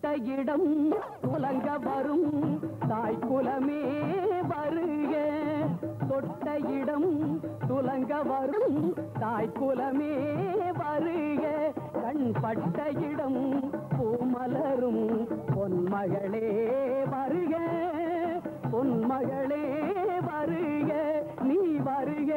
இடம் துலங்க வரும் தாய் குலமே வருக தொட்ட இடம் துலங்க வரும் தாய் குலமே வருக கண் பட்ட இடம் பூமலரும் பொன்மகளே வருக பொன்மகளே வருக நீ வருக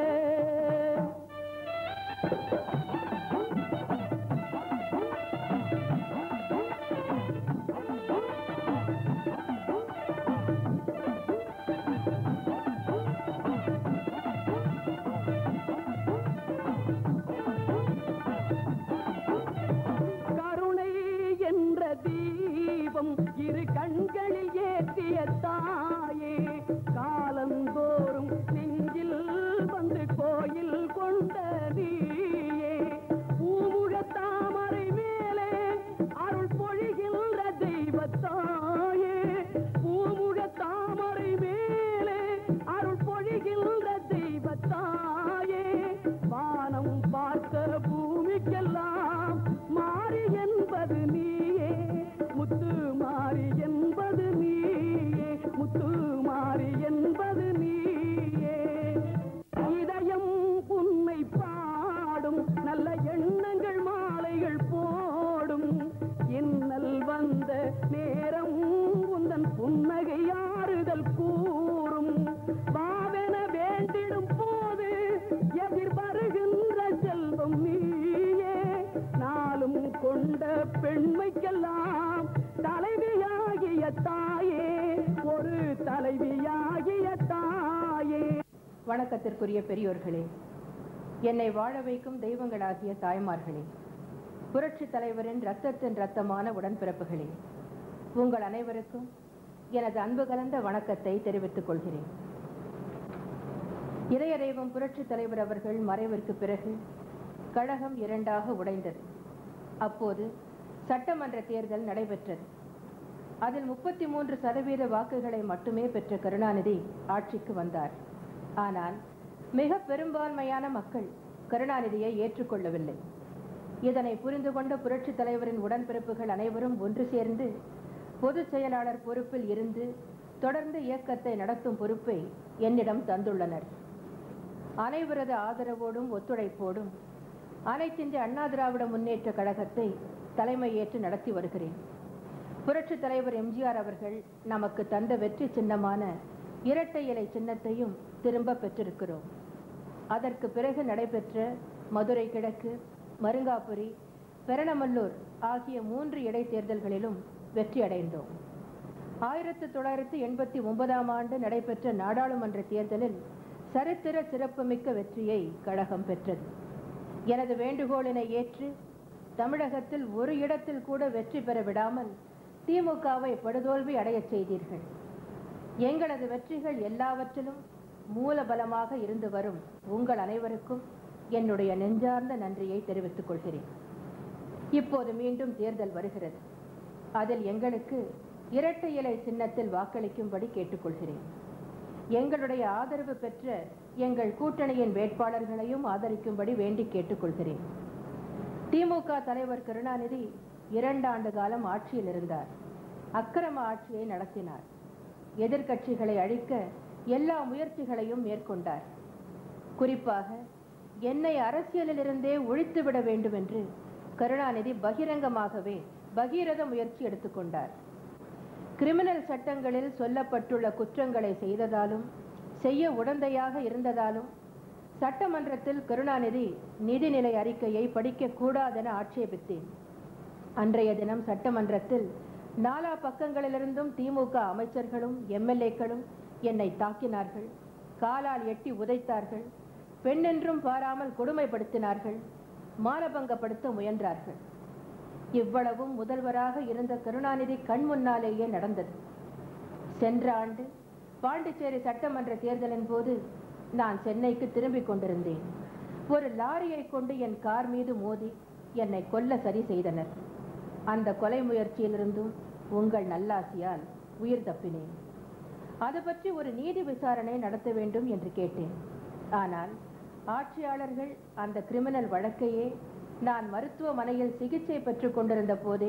கருணை என்ற தீபம் இரு கண்களில் ஏற்றிய தாயே காலந்தோறும் நெஞ்சில் வந்து கோயில் கொண்ட நீயே பூமுக தாமரை மேலே அருள் பொழிகின்ற தெய்வத்தாயே பூமுக தாமரை மேலே அருள் பொழிகின்ற தெய்வத்தாயே வானம் பார்த்த பூமிக்கெல்லாம் மாறி என்பது நீயே முத்து மாறி என்பது நீயே முத்து மாறி என்பது நீயே இதயம் உன்னை பாடும் நல்ல எண்ணங்கள் மாலைகள் போடும் இன்னல் வந்த நேரம் உந்தன் புன்னகை ஆறுதல் கூறும் பாவென வேண்டிடும் போது எதிர் வருகின்ற செல்வம் நீயே நாளும் கொண்ட பெண்மைக்கெல்லாம் தலைவியாகிய தாயே ஒரு தலைவியாகிய தாயே வணக்கத்திற்குரிய பெரியோர்களே என்னை வாழ வைக்கும் தெய்வங்களாகிய தாய்மார்களே புரட்சி தலைவரின் ரத்தத்தின் ரத்தமான உடன்பிறப்புகளே உங்கள் அனைவருக்கும் எனது அன்பு கலந்த வணக்கத்தை தெரிவித்துக் கொள்கிறேன் இதய தெய்வம் புரட்சி தலைவர் அவர்கள் மறைவிற்கு பிறகு கழகம் இரண்டாக உடைந்தது அப்போது சட்டமன்ற தேர்தல் நடைபெற்றது அதில் முப்பத்தி மூன்று சதவீத வாக்குகளை மட்டுமே பெற்ற கருணாநிதி ஆட்சிக்கு வந்தார் ஆனால் மிக பெரும்பான்மையான மக்கள் கருணாநிதியை ஏற்றுக்கொள்ளவில்லை இதனை புரிந்து கொண்ட புரட்சித் தலைவரின் உடன்பிறப்புகள் அனைவரும் ஒன்று சேர்ந்து பொதுச் செயலாளர் பொறுப்பில் இருந்து தொடர்ந்து இயக்கத்தை நடத்தும் பொறுப்பை என்னிடம் தந்துள்ளனர் அனைவரது ஆதரவோடும் ஒத்துழைப்போடும் அனைத்திந்திய அண்ணா திராவிட முன்னேற்ற கழகத்தை தலைமையேற்று நடத்தி வருகிறேன் புரட்சித் தலைவர் எம்ஜிஆர் அவர்கள் நமக்கு தந்த வெற்றி சின்னமான இரட்டை இலை சின்னத்தையும் திரும்ப பெற்றிருக்கிறோம் அதற்கு பிறகு நடைபெற்ற மதுரை கிழக்கு மருங்காபுரி பெரணமல்லூர் ஆகிய மூன்று இடைத்தேர்தல்களிலும் வெற்றி அடைந்தோம் ஆயிரத்தி தொள்ளாயிரத்தி எண்பத்தி ஒன்பதாம் ஆண்டு நடைபெற்ற நாடாளுமன்ற தேர்தலில் சரித்திர சிறப்புமிக்க வெற்றியை கழகம் பெற்றது எனது வேண்டுகோளினை ஏற்று தமிழகத்தில் ஒரு இடத்தில் கூட வெற்றி பெற விடாமல் திமுகவை படுதோல்வி அடையச் செய்தீர்கள் எங்களது வெற்றிகள் எல்லாவற்றிலும் மூலபலமாக இருந்து வரும் உங்கள் அனைவருக்கும் என்னுடைய நெஞ்சார்ந்த நன்றியை தெரிவித்துக் கொள்கிறேன் இப்போது மீண்டும் தேர்தல் வருகிறது அதில் எங்களுக்கு இரட்டை இலை சின்னத்தில் வாக்களிக்கும்படி கேட்டுக்கொள்கிறேன் எங்களுடைய ஆதரவு பெற்ற எங்கள் கூட்டணியின் வேட்பாளர்களையும் ஆதரிக்கும்படி வேண்டி கேட்டுக்கொள்கிறேன் திமுக தலைவர் கருணாநிதி இரண்டாண்டு காலம் ஆட்சியில் இருந்தார் அக்கிரம ஆட்சியை நடத்தினார் எதிர்க்கட்சிகளை அழிக்க எல்லா முயற்சிகளையும் மேற்கொண்டார் குறிப்பாக என்னை அரசியலிலிருந்தே ஒழித்துவிட வேண்டும் என்று கருணாநிதி பகிரங்கமாகவே பகீரத முயற்சி எடுத்துக்கொண்டார் கிரிமினல் சட்டங்களில் சொல்லப்பட்டுள்ள குற்றங்களை செய்ததாலும் செய்ய உடந்தையாக இருந்ததாலும் சட்டமன்றத்தில் கருணாநிதி நிதிநிலை அறிக்கையை படிக்க கூடாதென ஆட்சேபித்தேன் அன்றைய தினம் சட்டமன்றத்தில் நாலா பக்கங்களிலிருந்தும் திமுக அமைச்சர்களும் எம்எல்ஏக்களும் என்னை தாக்கினார்கள் காலால் எட்டி உதைத்தார்கள் பெண்ணென்றும் பாராமல் கொடுமைப்படுத்தினார்கள் மானபங்கப்படுத்த முயன்றார்கள் இவ்வளவும் முதல்வராக இருந்த கருணாநிதி கண் முன்னாலேயே நடந்தது சென்ற ஆண்டு பாண்டிச்சேரி சட்டமன்ற தேர்தலின் போது நான் சென்னைக்கு திரும்பிக் கொண்டிருந்தேன் ஒரு லாரியை கொண்டு என் கார் மீது மோதி என்னை கொல்ல சரி செய்தனர் அந்த கொலை முயற்சியிலிருந்தும் உங்கள் நல்லாசியால் உயிர் தப்பினேன் அது பற்றி ஒரு நீதி விசாரணை நடத்த வேண்டும் என்று கேட்டேன் ஆனால் ஆட்சியாளர்கள் அந்த கிரிமினல் வழக்கையே நான் மருத்துவமனையில் சிகிச்சை பெற்றுக் கொண்டிருந்த போதே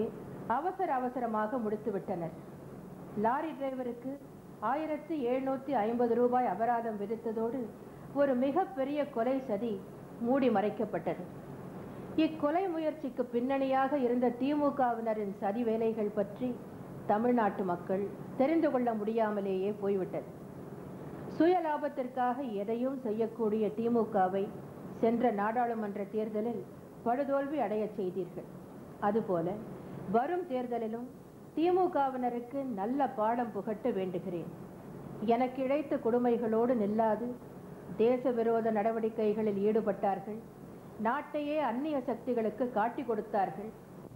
அவசர அவசரமாக முடித்துவிட்டனர் லாரி டிரைவருக்கு ஆயிரத்தி எழுநூத்தி ஐம்பது ரூபாய் அபராதம் விதித்ததோடு ஒரு மிகப்பெரிய கொலை சதி மூடி மறைக்கப்பட்டது இக்கொலை முயற்சிக்கு பின்னணியாக இருந்த திமுகவினரின் சதி வேலைகள் பற்றி தமிழ்நாட்டு மக்கள் தெரிந்து கொள்ள முடியாமலேயே போய்விட்டது சுய லாபத்திற்காக எதையும் செய்யக்கூடிய திமுகவை சென்ற நாடாளுமன்ற தேர்தலில் படுதோல்வி அடையச் செய்தீர்கள் அதுபோல வரும் தேர்தலிலும் திமுகவினருக்கு நல்ல பாடம் புகட்ட வேண்டுகிறேன் எனக்கு இழைத்த கொடுமைகளோடு நில்லாது தேச விரோத நடவடிக்கைகளில் ஈடுபட்டார்கள் நாட்டையே அந்நிய சக்திகளுக்கு காட்டிக் கொடுத்தார்கள்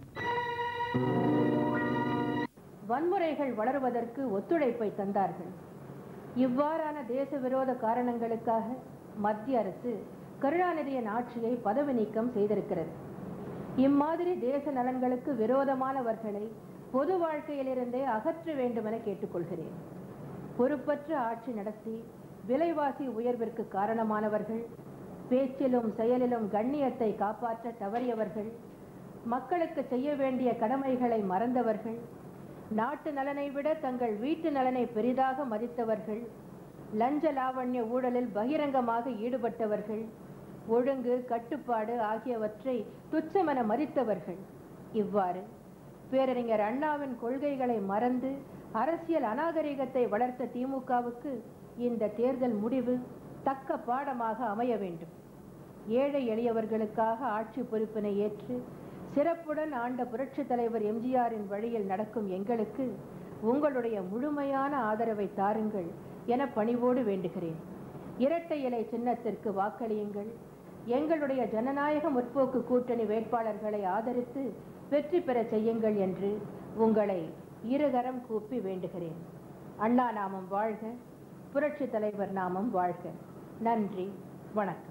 வன்முறைகள் வளருவதற்கு ஒத்துழைப்பை தந்தார்கள் இவ்வாறான தேச விரோத காரணங்களுக்காக மத்திய அரசு கருணாநிதியின் ஆட்சியை பதவி நீக்கம் செய்திருக்கிறது இம்மாதிரி தேச நலன்களுக்கு விரோதமானவர்களை பொது வாழ்க்கையிலிருந்தே அகற்ற வேண்டுமென கேட்டுக்கொள்கிறேன் பொறுப்பற்ற ஆட்சி நடத்தி விலைவாசி உயர்விற்கு காரணமானவர்கள் பேச்சிலும் செயலிலும் கண்ணியத்தை காப்பாற்ற தவறியவர்கள் மக்களுக்கு செய்ய வேண்டிய கடமைகளை மறந்தவர்கள் நாட்டு நலனை விட தங்கள் வீட்டு நலனை பெரிதாக மதித்தவர்கள் லஞ்ச லாவண்ய ஊழலில் பகிரங்கமாக ஈடுபட்டவர்கள் ஒழுங்கு கட்டுப்பாடு ஆகியவற்றை துச்சமென மதித்தவர்கள் இவ்வாறு பேரறிஞர் அண்ணாவின் கொள்கைகளை மறந்து அரசியல் அநாகரிகத்தை வளர்த்த திமுகவுக்கு இந்த தேர்தல் முடிவு தக்க பாடமாக அமைய வேண்டும் ஏழை எளியவர்களுக்காக ஆட்சி பொறுப்பினை ஏற்று சிறப்புடன் ஆண்ட புரட்சித் தலைவர் எம்ஜிஆரின் வழியில் நடக்கும் எங்களுக்கு உங்களுடைய முழுமையான ஆதரவை தாருங்கள் என பணிவோடு வேண்டுகிறேன் இரட்டை இலை சின்னத்திற்கு வாக்களியுங்கள் எங்களுடைய ஜனநாயக முற்போக்கு கூட்டணி வேட்பாளர்களை ஆதரித்து வெற்றி பெறச் செய்யுங்கள் என்று உங்களை இருகரம் கூப்பி வேண்டுகிறேன் அண்ணா நாமம் வாழ்க புரட்சித் தலைவர் நாமம் வாழ்க நன்றி வணக்கம்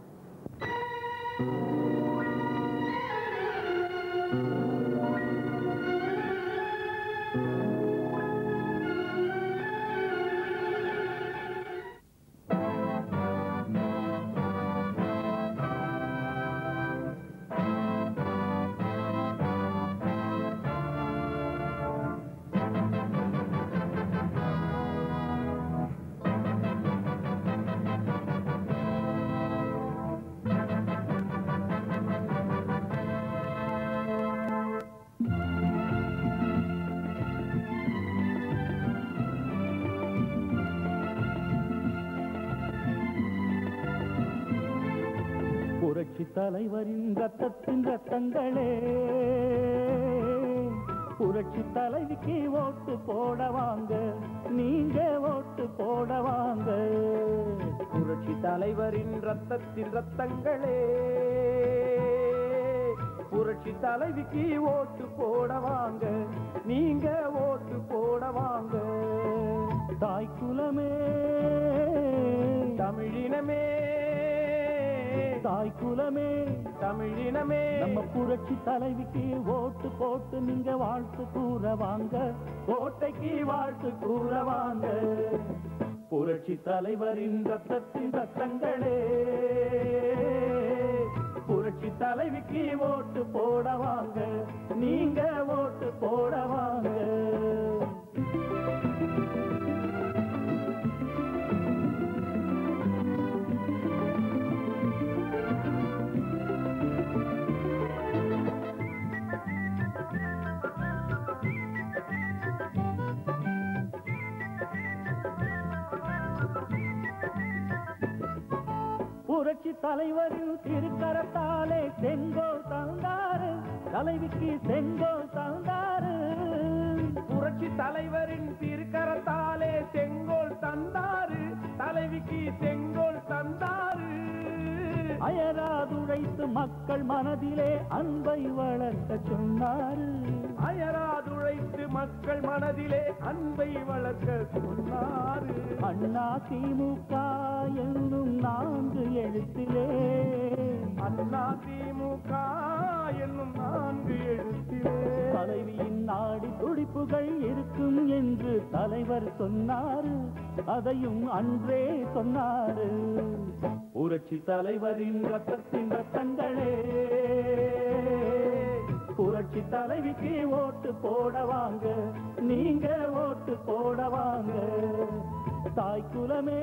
புரட்சி தலைவரின் ரத்தத்தின் ரத்தங்களே புரட்சி தலைவிக்கு ஓட்டு போட வாங்க நீங்க ஓட்டு போட வாங்க புரட்சி தலைவரின் ரத்தத்தின் ரத்தங்களே புரட்சி தலைவிக்கு ஓட்டு போட வாங்க நீங்க ஓட்டு போட வாங்க தாய் குலமே தமிழினமே தாய் குலமே தமிழினமே நம்ம புரட்சி தலைவிக்கு ஓட்டு போட்டு நீங்க வாழ்த்து கூற வாங்க கோட்டைக்கு வாழ்த்து கூற வாங்க புரட்சி தலைவரின் ரத்தத்தின் ரத்தங்களே புரட்சி தலைவிக்கு ஓட்டு போட வாங்க நீங்க ஓட்டு போட வாங்க புரட்சி தலைவரின் திருக்கரத்தாலே செங்கோல் தந்தாரு தலைவிக்கு செங்கோல் தந்தாரு புரட்சி தலைவரின் திருக்கரத்தாலே செங்கோல் தந்தாரு தலைவிக்கு செங்கோல் தந்தாரு அயராதுழைத்து மக்கள் மனதிலே அன்பை வளர்க்க சொன்னாரு அயராதுழைத்து மக்கள் மனதிலே அன்பை வளர்க்க சொன்னாரு அண்ணா திமுக என்னும் நான்கு எழுத்திலே அண்ணா திமுக என்னும் நான்கு எழுத்திலே தலைவியின் நாடி துடிப்புகள் இருக்கும் என்று தலைவர் சொன்னாரு அதையும் அன்றே சொன்னாரு புரட்சி தலைவரின் ரத்தத்தின் ரத்தங்களே புரட்சி புரட்சி தலைவிக்கு ஓட்டு போட வாங்க நீங்க ஓட்டு போட வாங்க தாய் குலமே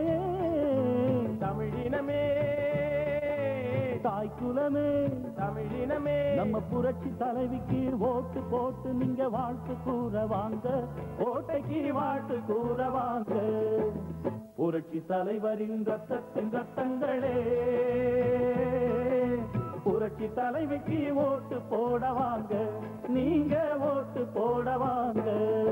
தமிழினமே தாய் குலமே தமிழினமே நம்ம புரட்சி தலைவிக்கு ஓட்டு போட்டு நீங்க வாழ்த்து கூற வாங்க ஓட்டைக்கு வாழ்த்து கூற வாங்க புரட்சி தலைவரின் ரத்தத்தின் ரத்தங்களே புரட்சி தலைவிக்கு ஓட்டு போட வாங்க நீங்க ஓட்டு போட வாங்க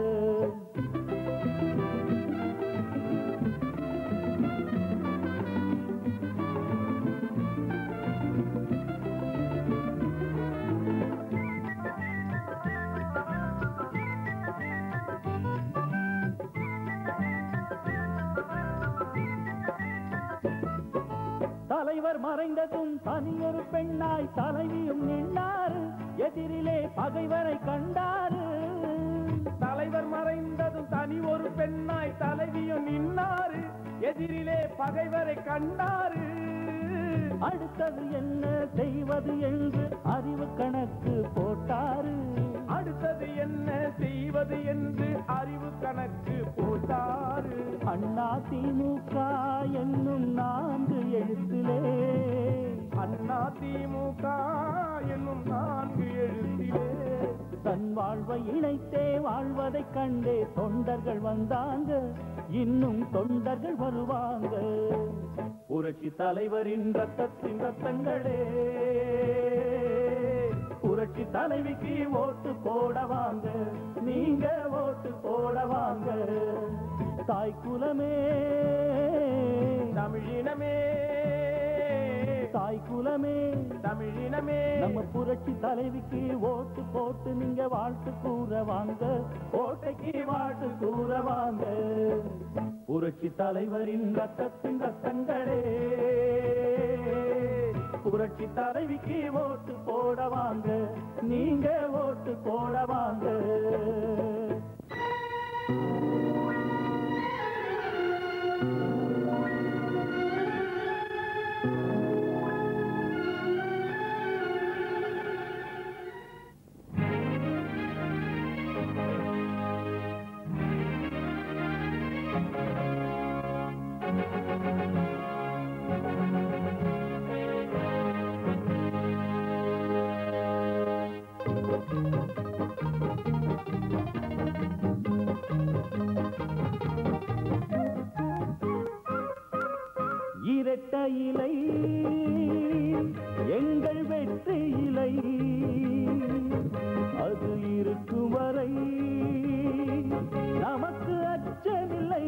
தலைவர் மறைந்ததும் தனியொரு பெண்ணாய் தலைவியும் நின்றாரு எதிரிலே பகைவரை கண்டாரு தலைவர் மறைந்ததும் தனி ஒரு பெண்ணாய் தலைவியும் நின்னாரு எதிரிலே பகைவரை கண்டாரு அடுத்தது என்ன செய்வது என்று அறிவு கணக்கு போட்டாரு அடுத்தது என்ன செய்வது என்று அறிவு கணக்கு போட்டாரு அண்ணா திமுக என்னும் நான்கு எழுத்திலே அண்ணா திமுக என்னும் நான்கு எழுத்திலே தன் வாழ்வை இணைத்தே வாழ்வதைக் கண்டே தொண்டர்கள் வந்தாங்க இன்னும் தொண்டர்கள் வருவாங்க புரட்சி தலைவரின் ரத்தத்தின் ரத்தங்களே புரட்சி தலைவிக்கு ஓட்டு போட வாங்க நீங்க ஓட்டு போட வாங்க தாய் குலமே தமிழினமே தாய் குலமே தமிழினமே நம்ம புரட்சி தலைவிக்கு ஓட்டு போட்டு நீங்க வாழ்த்து கூற வாங்க ஓட்டைக்கு வாழ்த்து கூற வாங்க புரட்சி தலைவரின் ரத்தத்தின் ரத்தங்களே புரட்சி தலைவிக்கு ஓட்டு போட வாங்க நீங்க ஓட்டு போட வாங்க இரட்ட இலை எங்கள் வெற்றி இலை அது இருக்கும் வரை நமக்கு அச்சமில்லை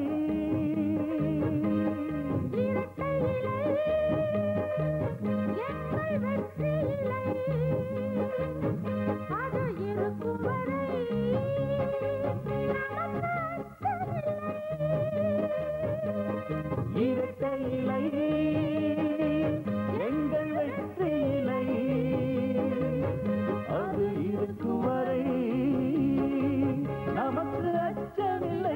இரட்ட இலை எங்கள் வெற்றி இலை அது இருக்கும் வரை நமக்கு அச்சமில்லை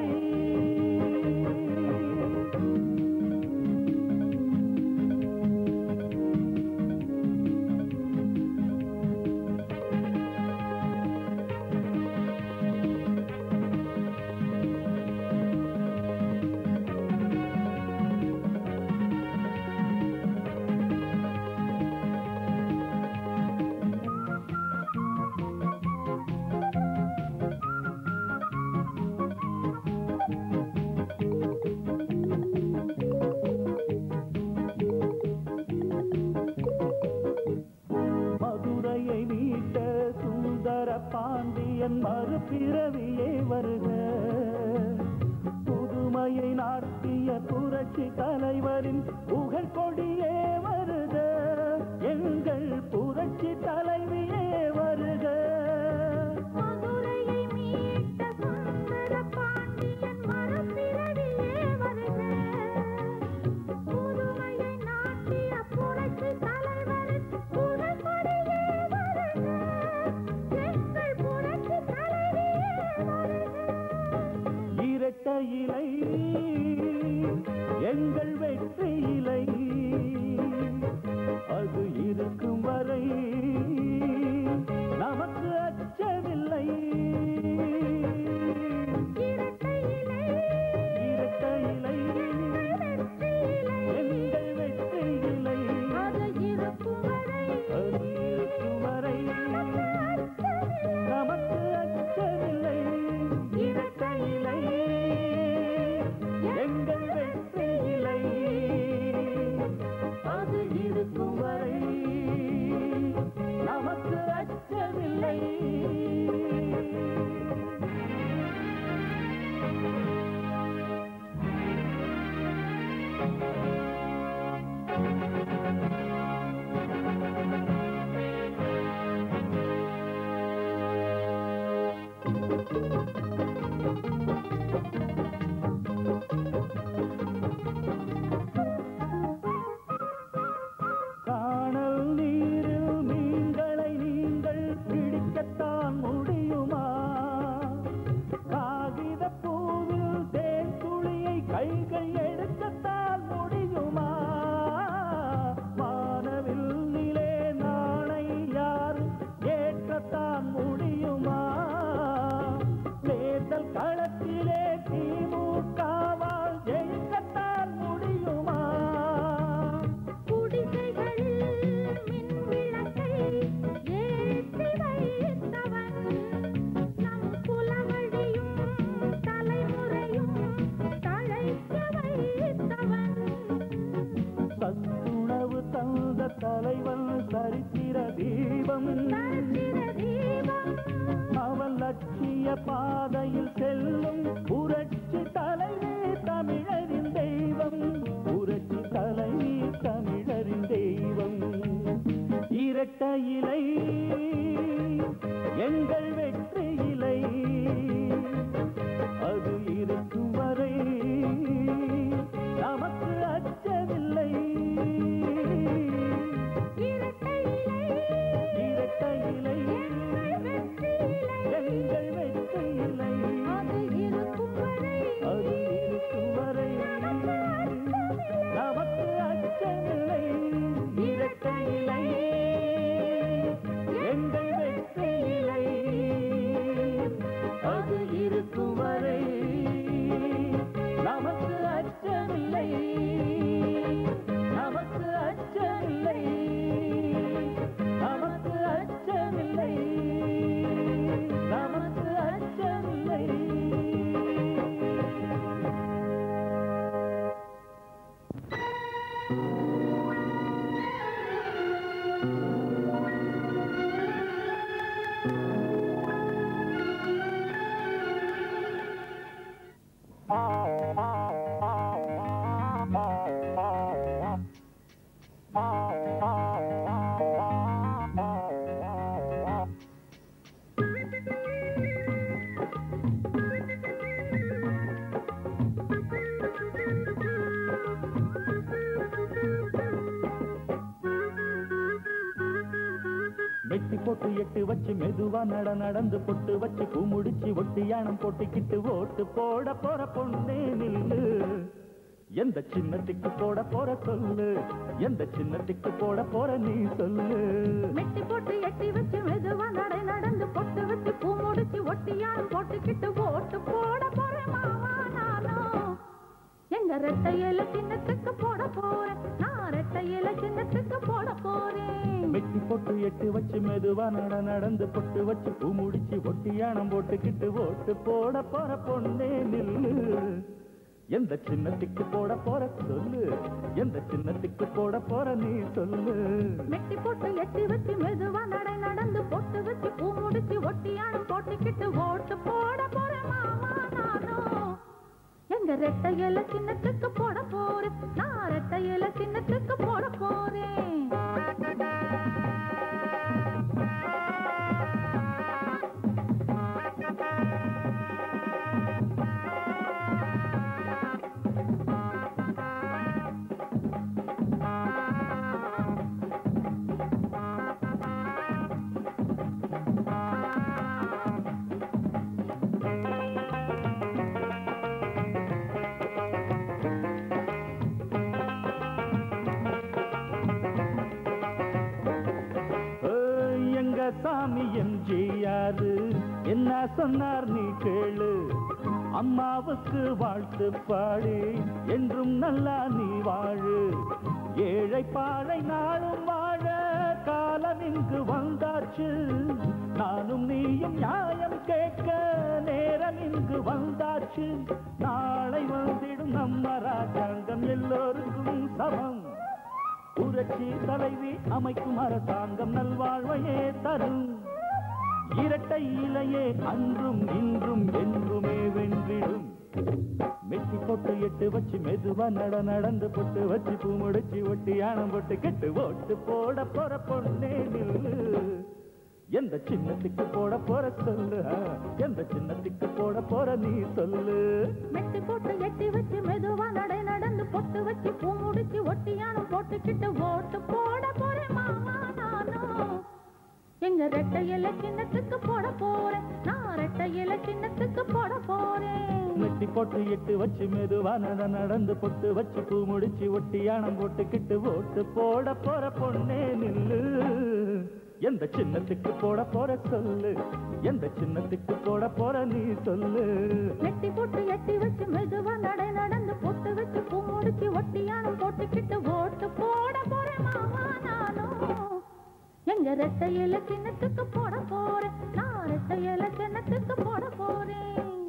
மதுரையை மீட்ட சுந்தர பாண்டியன் மறுபிறவியே வருக புதுமையை நாட்டிய புரட்சி தலைவரின் புகழ் கொடியே வருக எங்கள் புரட்சி தலைவியே வருக மதுரையை மீட்ட சுந்தர பாண்டியன் மறுபிறவியே வருக புதுமையை நாட்டிய புரட்சி தலைவரின் புகழ்கொடியே வருக எங்கள் புரட்சி தலைவியே வருக இரட்ட இலை எங்கள் வெற்றி இலை அது இருக்கும் வரை நமக்கு காணல் நீரில் மீன்களை நீங்கள் பிடிக்கத்தான் முடியுமா காகித பூவில் தேன் துளியை கைகள் எடுக்கத்தான் முடியுமா வானவில் நிலே நாளை யார் ஏற்றத்தான் முடியுமா தேர்தல் களத்திலே திமுகவால் ஜெயிக்கத்தான் முடியுமா குடிசைகளில் மின் விளக்கை ஏற்றி வைத்தவன் நம் குலவழியும் தலைமுறையும் தழைக்க வைத்தவன் சத்துணவு தந்த தலைவன் சரித்திர தீபம் தரித்திர தீபம் அவன் லட்சிய பாதையில் செல்லும் புரட்சி தலைவி தமிழரின் தெய்வம் புரட்சி தலைவி தமிழரின் தெய்வம் இரட்ட இலை எங்கள் வெற்றி இலை அது இருக்கும் வரை நமக்கு அச்சமில்லை இரட்டை இலை இரட்ட இலை எங்கள் வெற்றி இலை எங்கள் வெற்றி இலை அது இருக்கும் வரை அது இருக்கும் வரை நமக்கு அச்சமில்லை இரட்ட இலை எங்கள் வெற்றி இலை அது இருக்கும் வரை நமக்கு அச்சமில்லை நமக்கு அச்சமில்லை நமக்கு அச்சமில்லை நமக்கு அச்சமில்லை வெட்டி போட்டு எட்டு வச்சு மெதுவா நட நடந்து பொட்டு வச்சு பூ முடிச்சு ஒட்டியானம் போட்டுக்கிட்டு ஓட்டு போட போற பொண்ணே நில்லு எந்த சின்னத்துக்கு போட போற சொல்லு எந்த சின்னத்துக்கு போட போற நீ சொல்லு மெட்டி போட்டு எட்டி வச்சு மெதுவா நடை நடந்து பொட்டு வச்சு பூ முடிச்சு ஒட்டியான் போட்டுக்கிட்டு ஓட்டு போட போறேன் மாமா நானும் எங்க ரெட்டை இல சின்னத்துக்கு போட போறேன் நான் ரெட்டை இல சின்னத்துக்கு போட போறேன் வெட்டி போட்டு எட்டு வச்சு மெதுவா நட நடந்து பொட்டு வச்சு பூ முடிச்சு ஒட்டியானம் போட்டுக்கிட்டு ஓட்டு போட போற பொண்ணே நில்லு எந்த சின்னத்துக்கு போட போற சொல்லு எந்த சின்னத்துக்கு போட போற நீ சொல்லு மெட்டி போட்டு எட்டி வச்சு மெதுவா நடை நடந்து பொட்டு வச்சு பூ முடிச்சு ஒட்டியான் போட்டுக்கிட்டு ஓட்டு போட போறேன் மாமா நானும் எங்க ரெட்டை இல சின்னத்துக்கு போட போறேன் நான் ரெட்டை இல சின்னத்துக்கு போட போறேன் ஏய், எங்க சாமி எம்ஜிஆரு என்ன சொன்னார் நீ கேளு அம்மாவுக்கு வாழ்த்து பாடி என்றும் நல்லா நீ வாழு ஏழை பாழை நாளும் வாழ காலம் இங்கு வந்தாச்சு நானும் நீயும் நியாயம் கேட்க நேரம் இங்கு வந்தாச்சு நாளை வந்திடும் நம்ம ராஜாங்கம் எல்லோருக்கும் சமம் புரட்சி தலைவி அமைக்கும் அரசாங்கம் நல்வாழ்வையே தரும் இரட்டை இலையே அன்றும் இன்றும் என்றுமே வென்றிடும் மெட்டி போட்டு எட்டு வச்சு மெதுவா நட நடந்து பொட்டு வச்சு பூ முடிச்சு ஒட்டி யானம் போட்டு கெட்டு ஓட்டு போட போற பொண்ணே நில்லு எந்த சின்னத்துக்கு போட போற சொல்லு ஆ, எந்த சின்னத்துக்கு போட போற நீ சொல்லு மெட்டி போட்டு எட்டி வச்சு மெதுவா நடை நடந்து பொட்டு வச்சு பூ முடிச்சு ஒட்டியானம் போட்டுக்கிட்டு ஓட்டு போட போறேன் மாமா நானும் எங்க ரெட்டை இலை சின்னத்துக்கு போட போறேன் நான் ரெட்டை இலை சின்னத்துக்கு போட போறேன் மெட்டி போட்டு எட்டு வச்சு மெதுவா நட நடந்து பொட்டு வச்சு பூ முடிச்சு ஒட்டியானம் போட்டுக்கிட்டு ஓட்டு போட போற பொண்ணே நில்லு எந்த சின்னத்துக்கு போட போற சொல்லு எந்த சின்னத்துக்கு போட போற நீ சொல்லு மெட்டி போட்டு எட்டி வச்சு மெதுவா நடை நடந்து பொட்டு வச்சு பூ முடிச்சு ஒட்டியானம் போட்டுக்கிட்டு ஓட்டு போட போறேன் மாமா நானும் எங்க ரெட்டை இலை சின்னத்துக்கு போட போறேன் நான் ரெட்டை இலை சின்னத்துக்கு போட போறேன்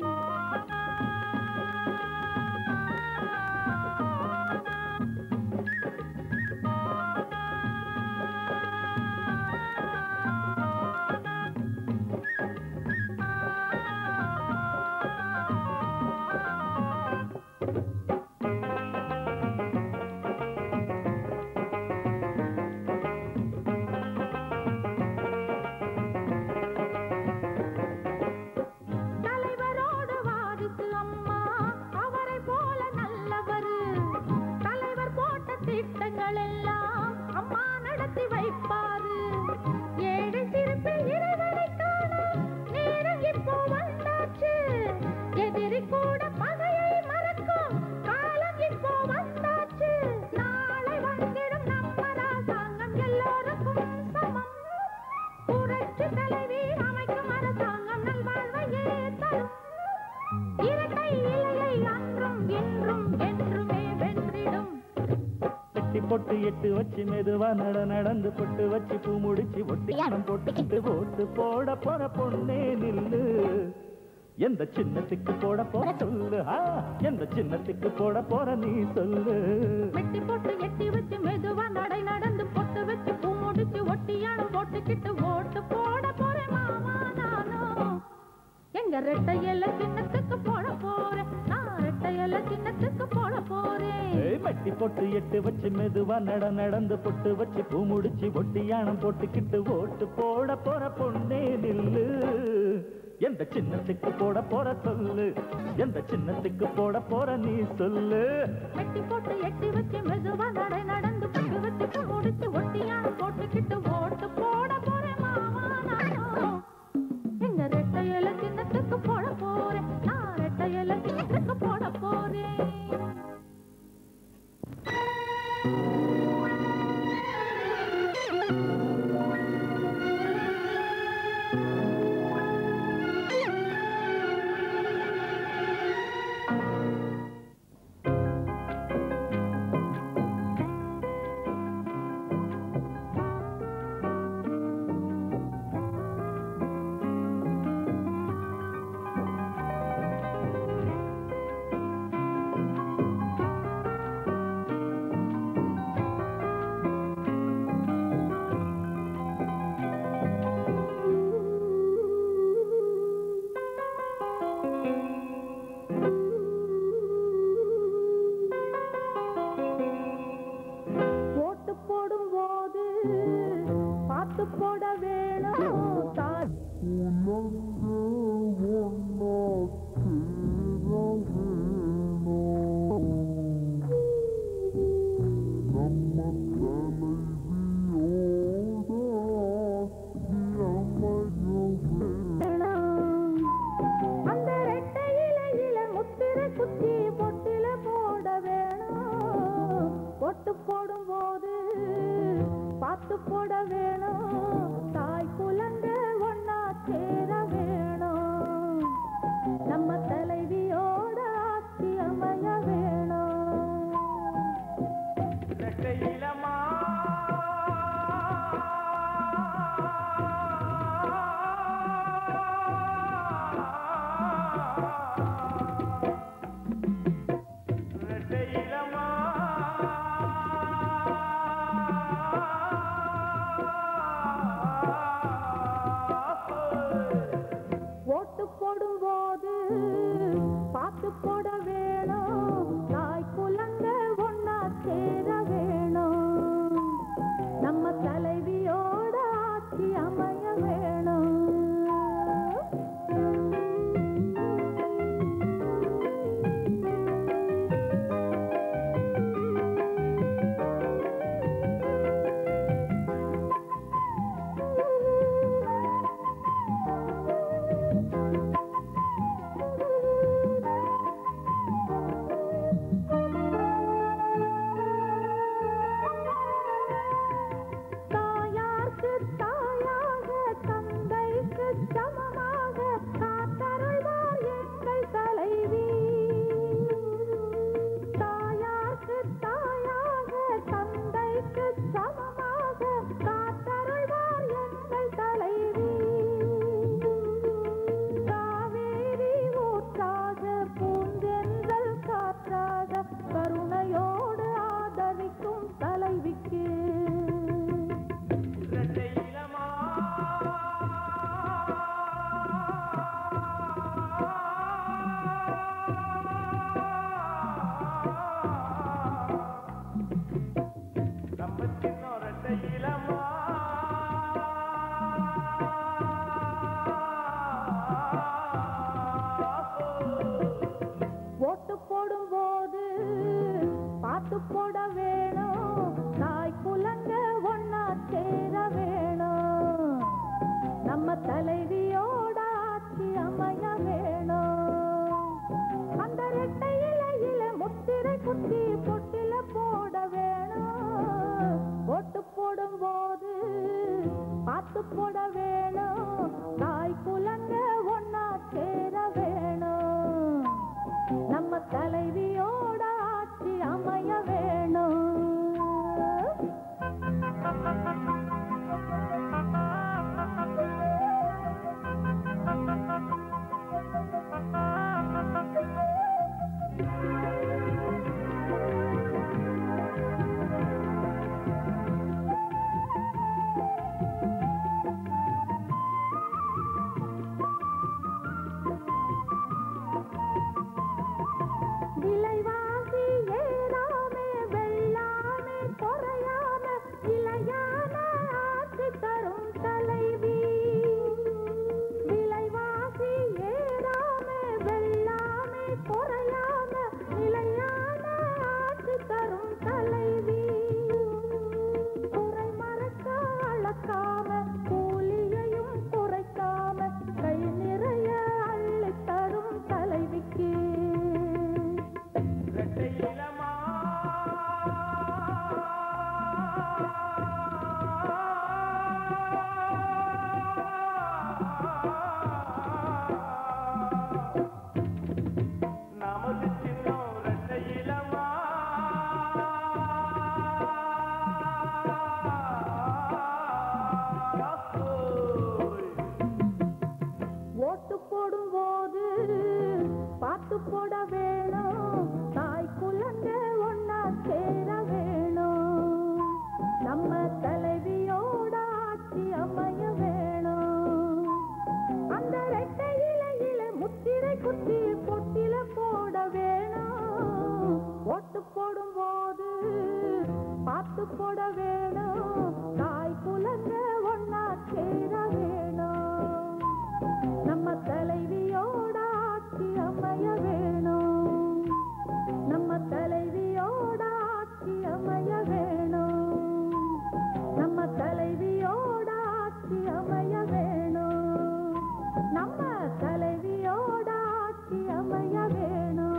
தலைவரோடு வாதித்து அம்மா அவரை போல நல்லவர் தலைவர் போட்ட திட்டங்கள் எல்லாம் அம்மா நடத்தி வைப்பாரு ஏழை சிறப்பில் இறைவனை காண நேரம் இப்போ வந்தாச்சு எதிரி கூட பகையை மறக்கும் காலம் இப்போ வந்தாச்சு நாளை வந்திடும் நம்ம ராசாங்கம் எல்லோருக்கும் சமம் புரட்சி தலைவி அமைக்கும் அரசாங்கம் நல்வாழ்வையே தரும் இரட்டை இலையை அன்றும் இன்றும் என்றுமே வென்றிடும் கட்டி பொட்டு எட்டு வச்சு மெதுவா நட நடந்து பொட்டு வச்சு பூ முடிச்சு ஒட்டியானம் போட்டுக்கிட்டு ஓட்டு போட போற பொண்ணே நில்லு எந்த சின்னத்துக்கு போட போற சொல்லு ஆ, எந்த சின்னத்துக்கு போட போற நீ சொல்லு மெட்டி போட்டு எட்டி வச்சு மெதுவா நடை நடந்து பொட்டு வச்சு பூ முடிச்சு ஒட்டியானம் போட்டுக்கிட்டு ஓட்டு போட போறேன் மாமா நானும் எங்க ரெட்டை இலை சின்னத்துக்கு போட போறேன் நான் ரெட்டை இலை சின்னத்துக்கு போட போறேன் ஏய், மட்டி போட்டு எட்டு வச்சு மெதுவா நட நடந்து பொட்டு வச்சு பூ முடிச்சு ஒட்டியானம் போட்டுக்கிட்டு ஓட்டு போட போற பொண்ணே நில்லு எந்த சின்னத்துக்கு போட போற சொல்லு எந்த சின்னத்துக்கு போட போற நீ சொல்லு மெட்டி போட்டு எட்டி வச்சு மெதுவா நடை நடந்து பொட்டு வச்சு பூ முடிச்சு ஒட்டியானம் போட்டுக்கிட்டு ஓட்டு போட போறேன் மாமா நானும் எங்க ரெட்டை இலை சின்னத்துக்கு போட போறேன் நான் ரெட்டை இலை சின்னத்துக்கு போட போறேன் ஓட்டு போடும் போது பார்த்து போட வேணும் தாய் வேணும். அந்த ரெட்டை இலையில முத்திரை குத்தி பொட்டில போட வேணும் பொட்டு போடும் போது பார்த்து போட வேணும் தாய் குலங்க ஒன்னா சேர வேணும் நம்ம தலைவியோட ஆட்சி அமைய வேணும் ஓட்டு போடும் போது பார்த்து போட வேணும் தாய் குலங்க ஒன்னா சேர வேணும் நம்ம தலைவியோட ஆட்சி அமைய வேணும் பார்த்து போட வேணும் தாய் குழந்தை ஒன்னா சேர வேணும் நம்ம தலைவியோட ஆட்சி அமைய வேணும் அந்த ரெட்டை இலையில முத்திரை குத்தி பொட்டில போட வேணும் ஓட்டு போடும் போது பார்த்து போட வேணும் தாய் குழந்தை ஒன்னா சேர வேணும் நம்ம தலைவியோட ஆட்சி அமைய வேணும் நம்ம தலைவியோட ஆட்சி அமைய வேணும் நம்ம தலைவியோட ஆட்சி அமைய வேணும் நம்ம தலைவியோட ஆட்சி அமைய வேணும்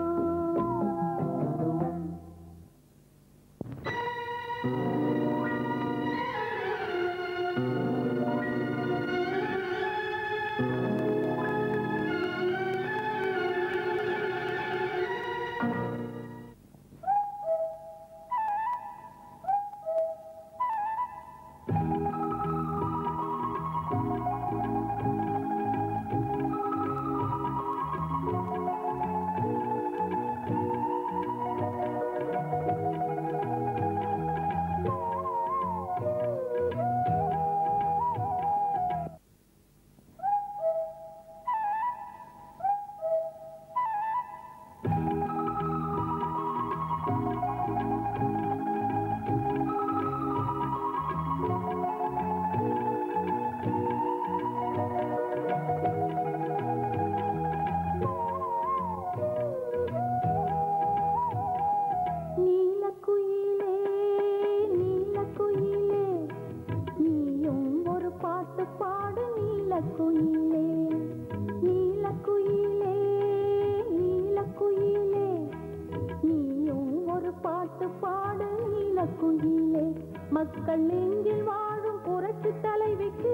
நீலக்குயிலே நீலக்குயிலே நீயும் ஒரு பாட்டு பாடு நீலக்குயிலே நீலக்குயிலே நீலக்குயிலே நீயும் ஒரு பாட்டு பாடு நீலக்குயிலே மக்கள் நெஞ்சில் வாழும் புரட்சி தலைவிக்கு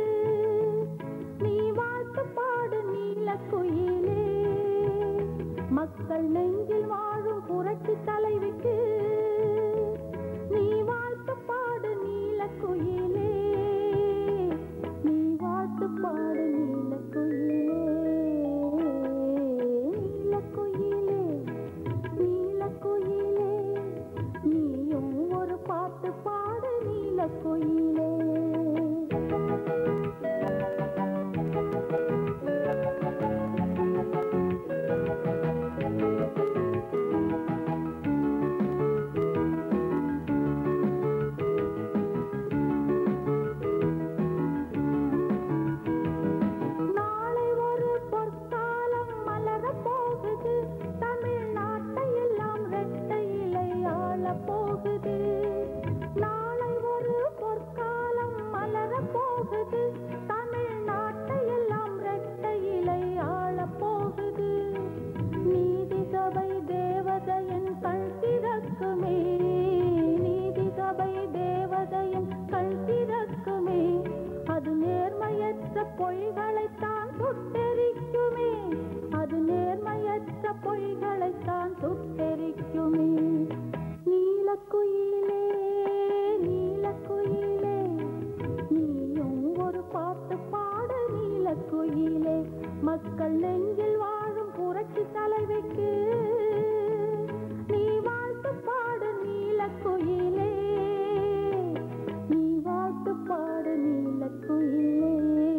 நீ வாழ்த்து பாடு நீலக்குயிலே மக்கள் நெஞ்சில் வாழும் புரட்சி தலைவிக்கு நீ வாழ்த்து பாடு நீலக்குயிலே நீ வாழ்த்து பாடு நீலக்குயிலே நீலக்குயிலே நீலக்குயிலே நீயும் ஒரு பாட்டு பாடு நீலக்குயிலே நாளை ஒரு பொற்காலம் மலரப் போகுது தமிழ்நாட்டை எல்லாம் ரெட்டை இலை ஆளப் போகுது நாளை ஒரு பொற்காலம் மலரப் போகுது தமிழ்நாட்டை எல்லாம் ரெட்டை இலை ஆளப் போகுது நீதி சபை தேவதையின் கண் திறக்குமே நீதி சபை தேவதையின் கண் திறக்குமே அது நேர்மையற்ற பொய்களைத்தான் சுட்டெரிக்குமே அது நேர்மையற்ற பொய்களைத்தான் சுட்டெரிக்குமே நீலக்குயிலே நீலக்குயிலே நீயும் ஒரு பாட்டு பாடு நீலக்குயிலே மக்கள் நெஞ்சில் வாழும் புரட்சி தலைவிக்கு நீ வாழ்த்து பாடு நீலக்குயிலே நீ வாழ்த்து பாடு நீலக்குயிலே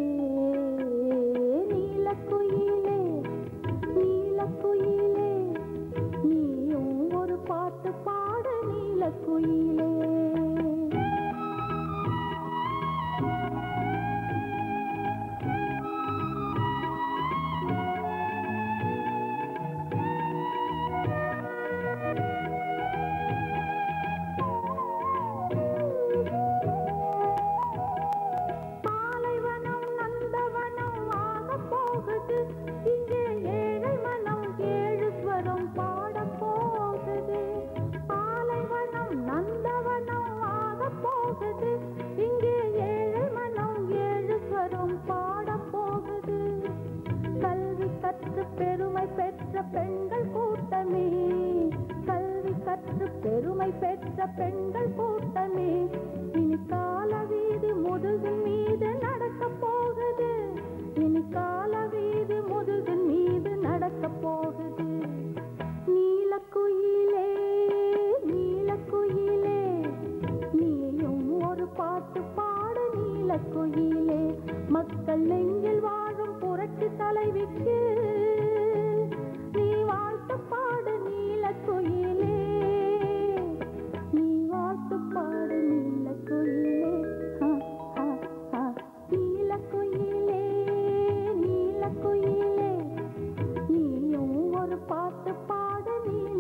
நீலக்குயிலே நீலக்குயிலே நீயும் ஒரு பாட்டு பாடு நீலக்குயிலே பாலைவனம் நந்தவனம் ஆகப் போகுது இங்கே ஏழை மனம் ஏழு ஸ்வரம் பாடப் போகுது பாலைவனம் நந்தவனம் ஆகப் போகுது இங்கே ஏழை மனம் ஏழு ஸ்வரம் பாடப் போகுது கல்வி கற்று பெருமை பெற்ற பெண்கள் கூட்டமே கல்வி கற்று பெருமை பெற்ற பெண்கள் கூட்டமே இனி கால வீதி முதுகின் மீது நடக்க போகுது இனி கால வீதி முதுகின் மீது நடக்க போகுது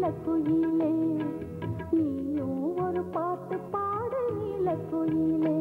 நீலக்குயிலே நீயும் ஒரு பாட்டு பாடு நீலக்குயிலே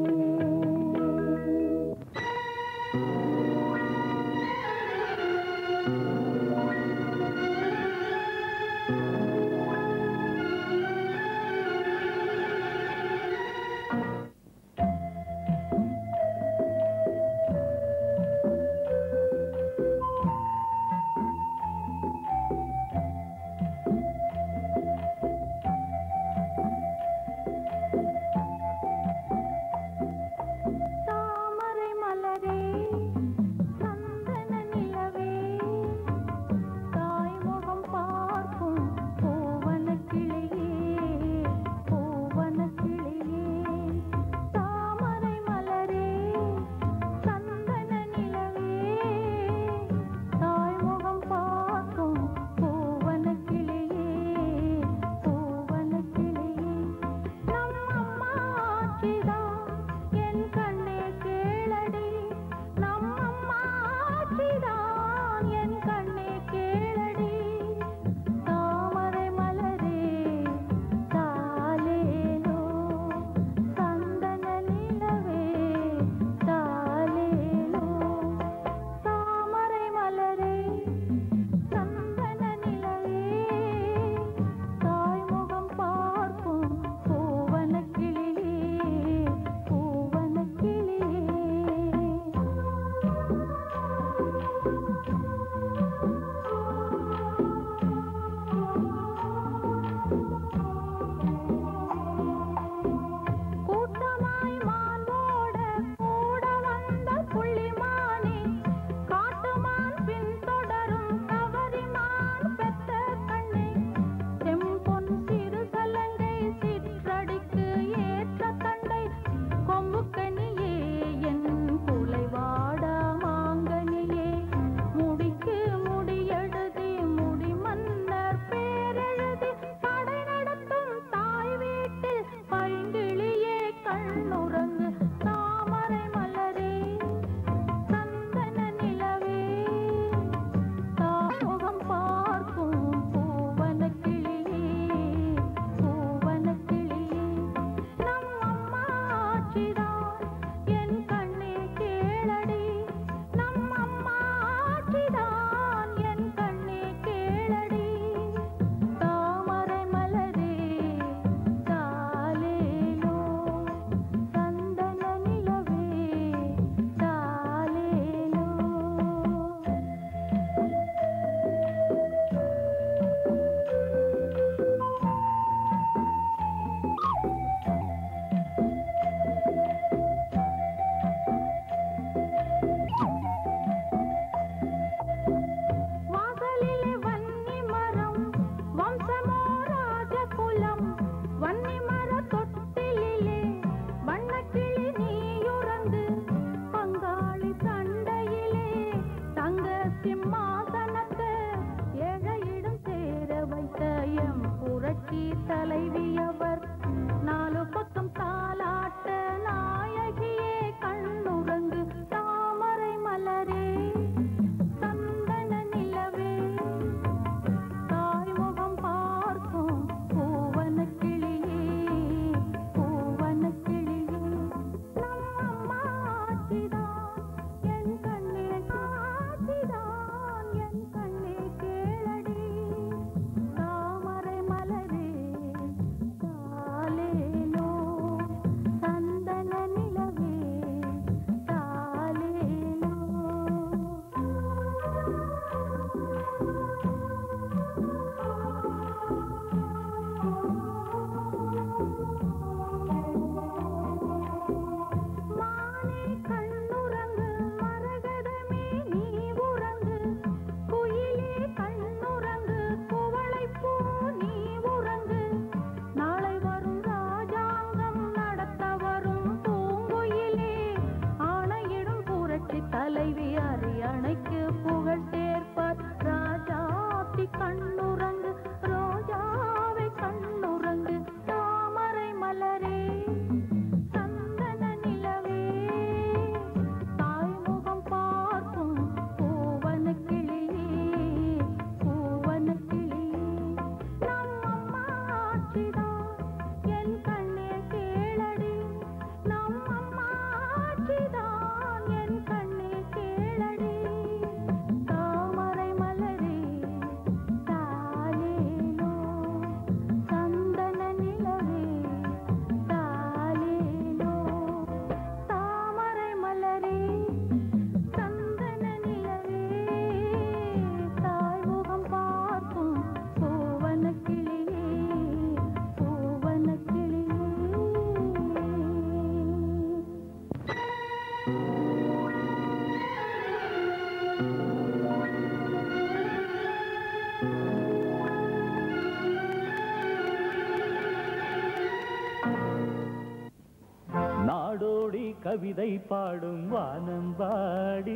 கவிதை பாடும் வானம்பாடி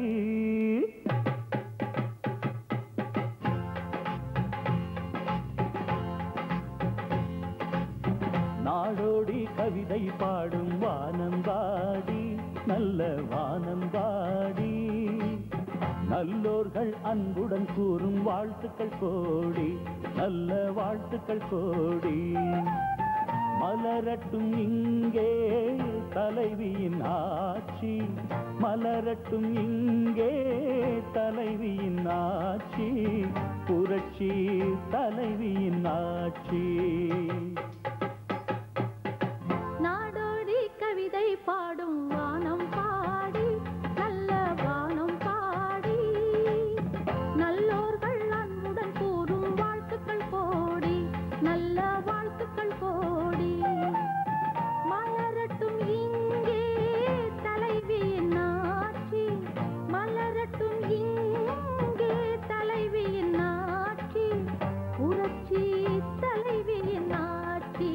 நாடோடி கவிதை பாடும் வானம்பாடி நல்ல வானம்பாடி நல்லோர்கள் அன்புடன் கூறும் வாழ்த்துக்கள் கோடி நல்ல வாழ்த்துக்கள் கோடி மலரட்டும் இங்கே தலைவியின் ஆட்சி மலரட்டும் இங்கே தலைவியின் ஆட்சி புரட்சி தலைவியின் ஆட்சி நாடோடி கவிதை பாடும் வானம் பாடி நல்ல வானம் பாடி நல்லோர்கள் அன்புடன் கூறும் வாழ்த்துக்கள் கோடி நல்ல வாழ்த்துக்கள் கோடி மலரட்டும் இங்கே தலைவியின் ஆட்சி மலரட்டும் இங்கே தலைவியின் ஆட்சி புரட்சி தலைவியின் ஆட்சி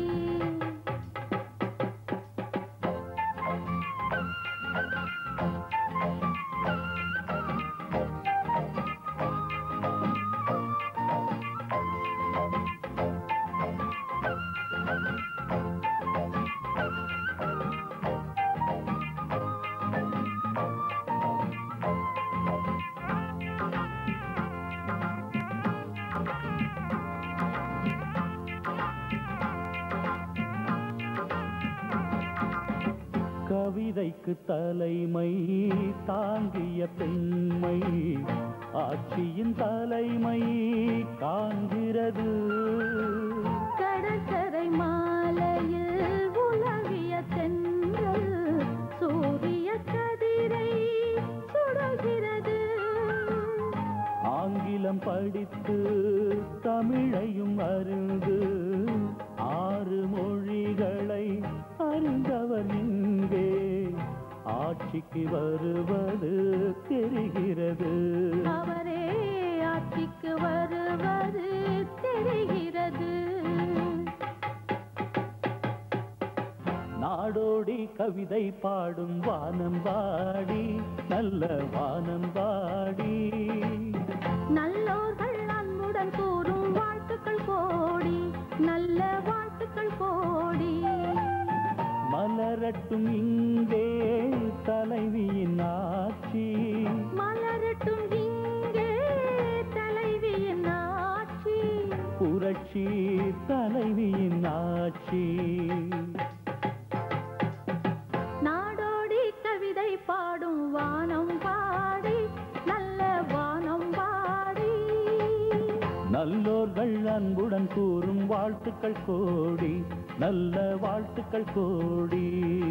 கவிதைக்கு தலைமை தாங்கிய பெண்மை ஆட்சியின் தலைமை காண்கிறது கடற்கரை மாலையில் உலவிய தென்றல் சூரிய கதிரை சுடுகிறது ஆங்கிலம் படித்து தமிழையும் அறிந்து ஆறு மொழிகளை அறிந்தவர் இங்கே ஆட்சிக்கு வருவது தெரிகிறது அவரே ஆட்சிக்கு வருவது தெரிகிறது நாடோடி கவிதை பாடும் வானம்பாடி நல்ல வானம்பாடி நல்லோர்கள் அன்புடன் கூறும் வாழ்த்துக்கள் கோடி நல்ல வாழ்த்துக்கள் கோடி மலரட்டும் இங்கே தலைவியின் ஆட்சி மலரட்டும் இங்கே தலைவியின் ஆட்சி புரட்சி தலைவியின் ஆட்சி நாடோடி கவிதை பாடும் வானம் பாடி நல்ல வானம் பாடி நல்லோர்கள் அன்புடன் கூறும் வாழ்த்துக்கள் கோடி நல்ல வாழ்த்துக்கள் கோடி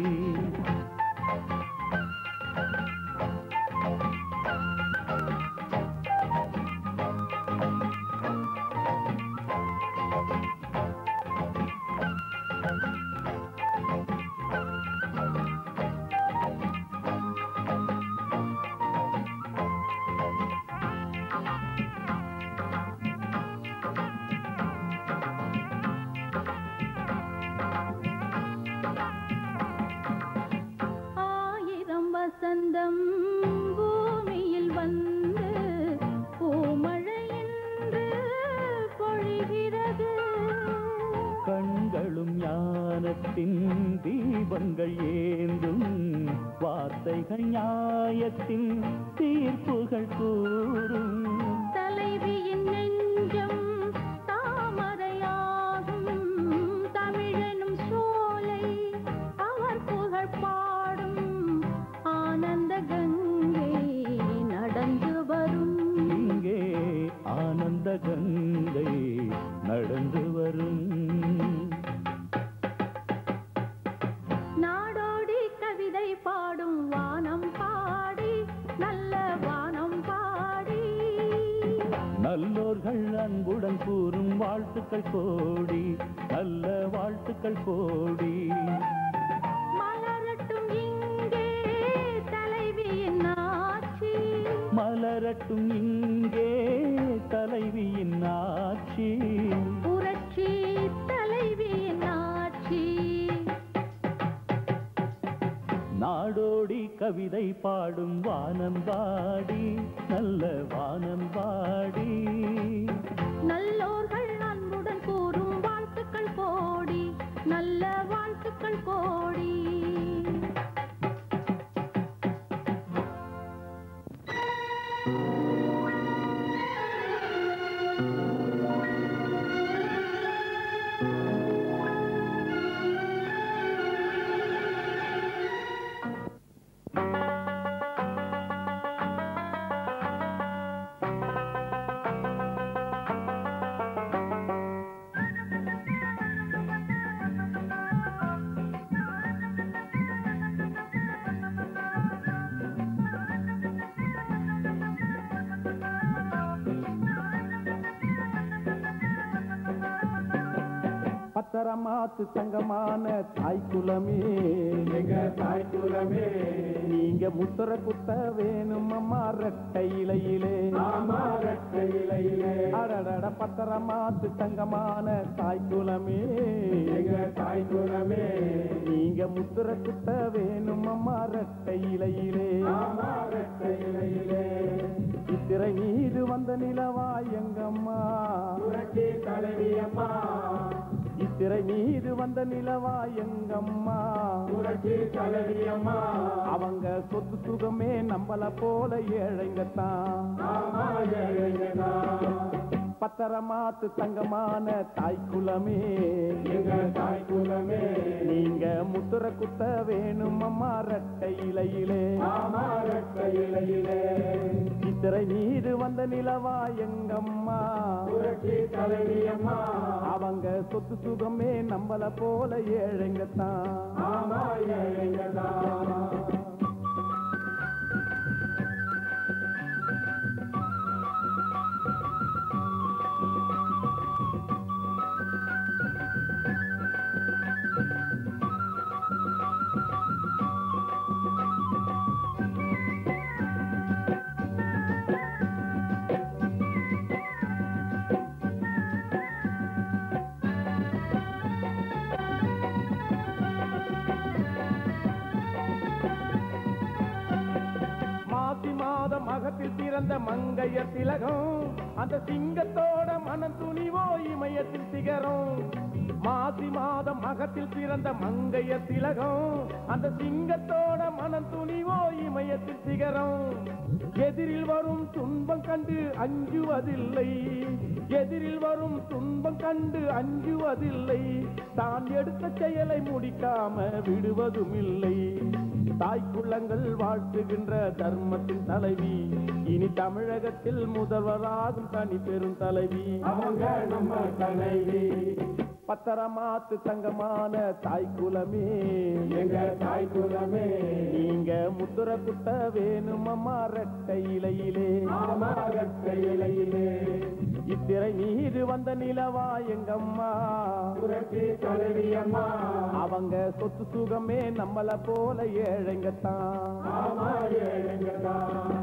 ஆயிரம் வசந்தம் பூமியில் வந்து பூமழை என்று பொழிகிறது கண்களும் ஞானத்தின் தீபங்கள் ஏந்தும் வார்த்தைகள் நியாயத்தின் தீர்ப்புகள் கூறும் தலைவியின் நெஞ்சம் தாமரையாகும் தமிழனும் சோலை அவர் புகழ் பாடும் ஆனந்த கங்கை நடந்து வரும் இங்கே ஆனந்த கங்கை நடந்து வரும் நாடோடி கவிதை பாடும் வானம் பாடி நல்ல வானம் பாடி நல்லோர்கள் அன்புடன் கூறும் வாழ்த்துக்கள் கோடி நல்ல வாழ்த்துக்கள் கோடி மலரட்டும் இங்கே தலைவியின் ஆட்சி மலரட்டும் இங்கே தலைவியின் ஆட்சி புரட்சி தலைவியின் ஆட்சி நாடோடி கவிதை பாடும் வானம்பாடி நல்ல வானம்பாடி நல்லோர்கள் அன்புடன் கூறும் வாழ்த்துக்கள் கோடி நல்ல வாழ்த்துக்கள் கோடி பத்தரமாத்து தங்கமான தாய் குலமே எங்க தாய் குலமே நீங்க முத்தர குத்த வேணும் அம்மா ரெட்டை இலையிலே ரெட்டை இலையிலே அடடட பத்தரமாத்து தங்கமான தாய் குலமே எங்க தாய் குலமே நீங்க முத்தர குத்த வேணும் அம்மா ரெட்டை இலையிலே ரெட்டை இலையிலே சித்திரை மீது வந்த நிலவா எங்கம்மா தலைவி அம்மா இத்திரை மீது வந்த நிலவா எங்கம்மா தலைவி அம்மா அவங்க சொத்து சுகமே நம்மள போல ஏழைங்கத்தான் பத்தரமாத்து தங்கமான தாய் குலமே எங்க தாய் குலமே நீங்க முத்துற குத்த வேணும் அம்மா ரெட்டை இலையிலே ரெட்டை இலையிலே இத்திரை மீது வந்த நிலவா எங்கம்மா தலைவி அம்மா அவங்க சொத்து சுகமே நம்மள போல ஏழைங்கத்தான் ஆமா ஏழைங்கதான் மாசி மாதம் மகத்தில் பிறந்த மங்கைய திலகம் அந்த சிங்கத்தோட மனம் துணிவோ இமயத்தில் சிகரம் மாசி மாதம் மகத்தில் பிறந்த மங்கைய திலகம் அந்த சிங்கத்தோட மனம் துணிவோ இமயத்தில் சிகரம் எதிரில் வரும் துன்பம் கண்டு அஞ்சுவதில்லை எதிரில் வரும் துன்பம் கண்டு அஞ்சுவதில்லை தான் எடுத்த செயலை முடிக்காம விடுவதும் இல்லை தாய்க்குள்ளங்கள் வாழ்த்துகின்ற தர்மத்தின் தலைவி இனி தமிழகத்தில் முதல்வராகும் தனி பெரும் தலைவி அவங்க நம்ம தலைவி பத்தரமாத்து தங்கமான தாய்க்குலமே எங்க தாய்க்குலமே நீங்க முத்துர குத்த வேணும் அம்மா ரெட்டை இலையிலே ரெட்டை இலையிலே இத்திரை மீது வந்த நிலவா எங்கம்மா புரட்சி தலைவி அம்மா அவங்க சொத்து சுகமே நம்மள போல ஏழைங்கத்தான் ஆமா ஏழைங்கத்தான்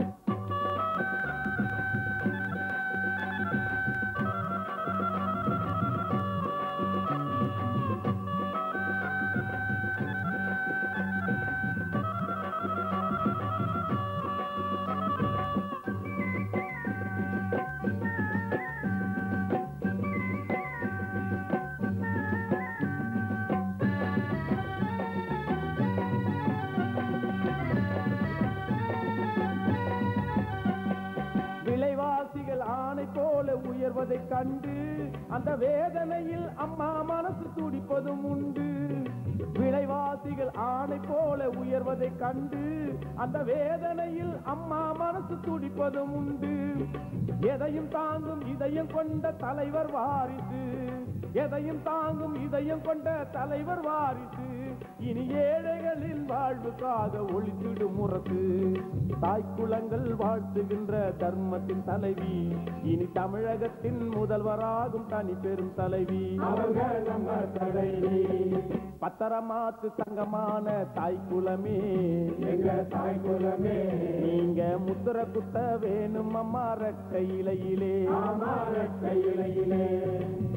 விலைவாசிகள் ஆணை போல உயர்வதைக் கண்டு அந்த வேதனையில் அம்மா மனசு துடிப்பதும் உண்டு விலைவாசிகள் ஆணை போல உயர்வதைக் கண்டு அந்த வேதனையில் அம்மா மனசு துடிப்பதும் உண்டு எதையும் தாங்கும் இதயம் கொண்ட தலைவர் வாரிசு எதையும் தாங்கும் இதயம் கொண்ட தலைவர் வாரிசு இனி ஏழைகளின் வாழ்வுக்காக ஒளித்திடும் முரசு தாய்க்குளங்கள் வாழ்த்துகின்ற தர்மத்தின் தலைவி இனி தமிழகத்தின் முதல்வராகும் தனி பெரும் தலைவி அவங்க நம்ம தலைவி பத்தரமாத்து தங்கமான தாய்க்குலமே எங்க தாய்க்குலமே நீங்க முத்திர குத்த வேணும் அம்மா ரெட்டை இலையிலே ரெட்டை இலையிலே இத்திர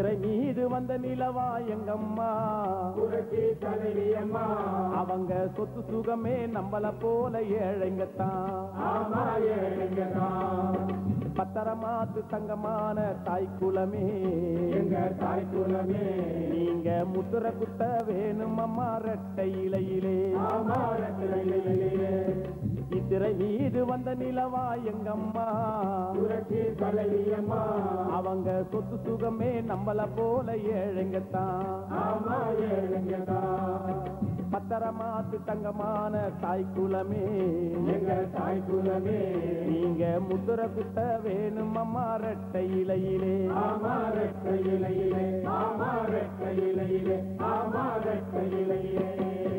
குதிரை மீது வந்த நிலவா எங்கம்மா புரட்சி தலைவி அம்மா அவங்க சொத்து சுகமே நம்மள போல ஏழைங்கத்தான் ஆமா ஏழைங்கதான் பத்தரமாத்து தங்கமான தாய் குலமே எங்க தாய் குலமே நீங்க முத்துர குத்த வேணும் அம்மா ரெட்டை இலையிலே ஆமா ரத்திரையிலே இத்திரை மீது வந்த நிலவா எங்கம்மா புரட்சி தலைவி அம்மா அவங்க சொத்து சுகமே நம்மள போல ஏழைங்கத்தான் ஆமா ஏழைங்கதான் பத்தரமாத்து தங்கமான தாய் குலமே எங்க தாய் குலமே நீங்க முத்துர குத்த வேணும் அம்மா ரெட்டை இலையிலே ஆமா ரத்திரையிலே ஆமா ரத்திரையிலே ஆமா ரத்திரையிலே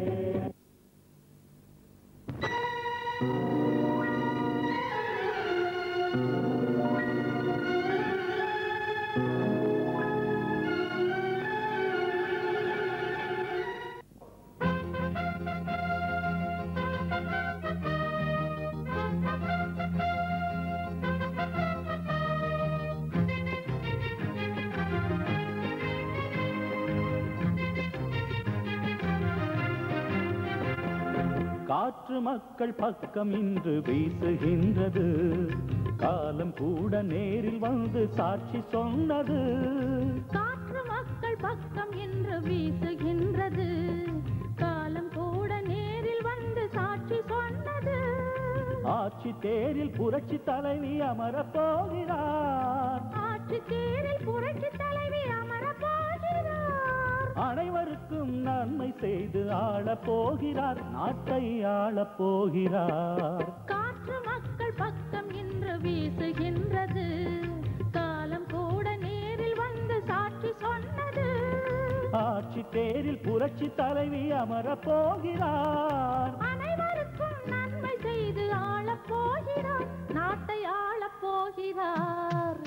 காற்று மக்கள் பக்கம் இன்று வீசுகின்றது காலம் கூட நேரில் வந்து சாட்சி சொன்னது காற்று மக்கள் பக்கம் என்று வீசுகின்றது காலம் கூட நேரில் வந்து சாட்சி சொன்னது ஆட்சி தேரில் புரட்சி தலைவி அமரப் போகிறார் ஆட்சி தேரில் புரட்சி தலைவி அமரப் போகிறார் அனைவருக்கும் நன்மை செய்து ஆளப் போகிறார் நாட்டை ஆளப் போகிறார் காற்று மக்கள் பக்கம் என்று வீசுகின்றது காலம் கூட நேரில் வந்து சாட்சி சொன்னது ஆட்சி தேரில் புரட்சி தலைவி அமரப் போகிறார் அனைவருக்கும் நன்மை செய்து ஆளப் போகிறார் நாட்டை ஆளப் போகிறார்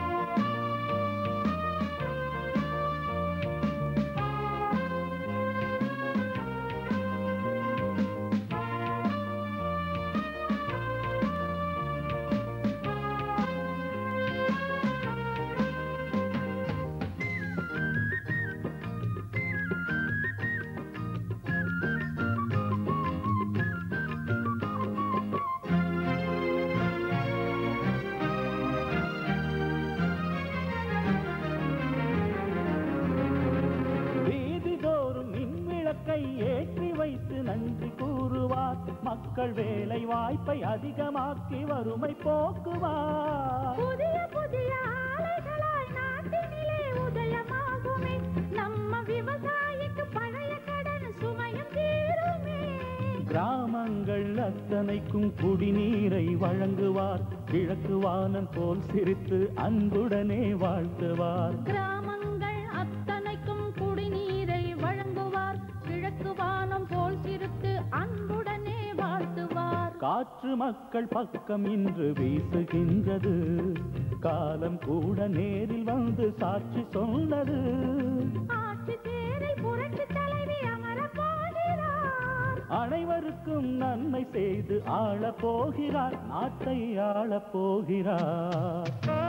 வீதிதோறும் மின்விளக்கை ஏற்றி வைத்து நன்றி கூறுவார் மக்கள் வேலை வாய்ப்பை அதிகமாக்கி வறுமை போக்குவார் புதிய புதிய ஆலைகளாய் நாட்டினிலே உதயமாகுமே நம்ம விவசாயிக்கு பழைய கடன் சுமையும் தீருமே கிராமங்கள் அத்தனைக்கும் குடிநீரை வழங்குவார் கிழக்கு வானம் போல் சிரித்து அன்புடனே வாழ்த்துவார் கிராமங்கள் அத்தனைக்கும் குடிநீரை வழங்குவார் கிழக்கு வானம் போல் சிரித்து அன்புடனே வாழ்த்துவார் காற்று மக்கள் பக்கம் இன்று வீசுகின்றது காலம் கூட நேரில் வந்து சாட்சி சொன்னது ஆட்சி தேரில் புரட்சி தலைவி அமரப் போகிறார் அனைவருக்கும் நன்மை செய்து ஆளப் போகிறார் நாட்டை ஆளப் போகிறார்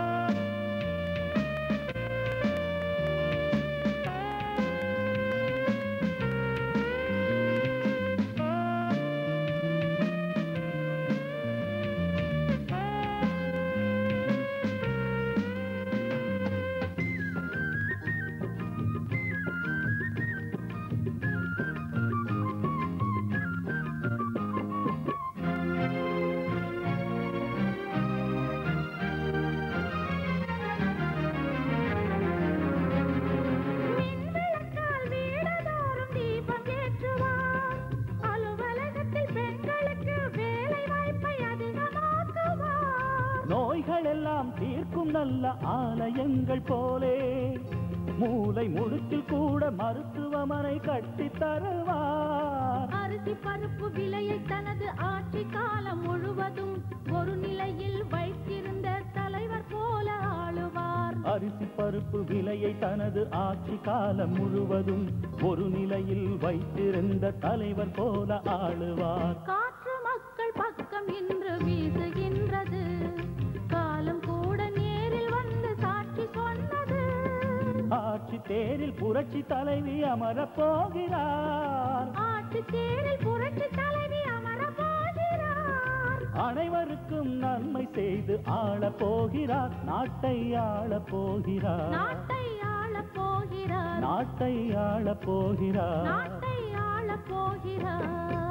மின்விளக்கால் வீடுதோறும் தீபம் ஏற்றுவார் அலுவலகத்தில் பெண்களுக்கு வேலை வாய்ப்பை அதிகமாக்குவார் நோய்கள் எல்லாம் தீர்க்கும் நல்ல ஆலயங்கள் போலே மூலை முடுக்கில் கூட மருத்துவமனை கட்டித் தருவார் அரிசி பருப்பு விலையை தனது ஆட்சி காலம் முழுவதும் ஒரு நிலையில் வைத்திருந்த தலைவர் போல ஆளுவார் அரிசி பருப்பு விலையை தனது ஆட்சி காலம் முழுவதும் ஒரு நிலையில் வைத்திருந்த தலைவர் போல ஆளுவார் காற்று மக்கள் பக்கம் இன்று வீசுகின்றது காலம் கூட நேரில் வந்து சாட்சி சொன்னது ஆட்சி தேரில் புரட்சி தலைவி அமரப் போகிறார் ஆட்சி தேரில் புரட்சி தலைவி அமர போகிறார் அனைவருக்கும் நன்மை செய்து ஆளப் போகிறார் நாட்டை ஆளப் போகிறார் நாட்டை ஆளப் போகிறார் நாட்டை ஆளப் போகிறார் நாட்டை ஆளப் போகிறார்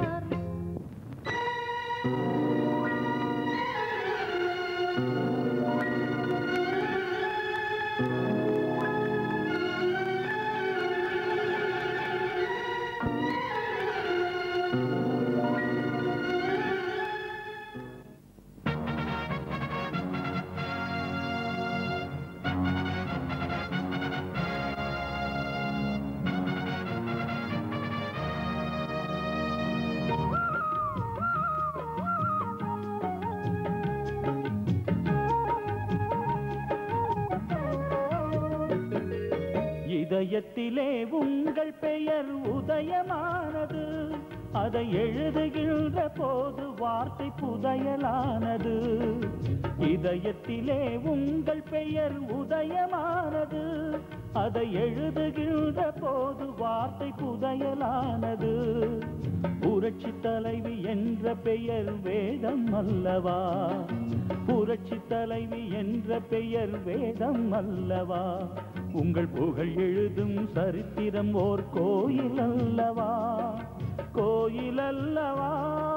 இதயத்திலே உங்கள் பெயர் உதயமானது அதை எழுதுகின்ற போது வார்த்தை புதையலானது இதயத்திலே உங்கள் பெயர் உதயமானது அதை எழுதுகின்ற போது வார்த்தை புதையலானது புரட்சி தலைவி என்ற பெயர் வேதம் அல்லவா புரட்சி தலைவி என்ற பெயர் வேதம் அல்லவா உங்கள் புகழ் எழுதும் சரித்திரம் ஓர் கோயில் அல்லவா கோயில் அல்லவா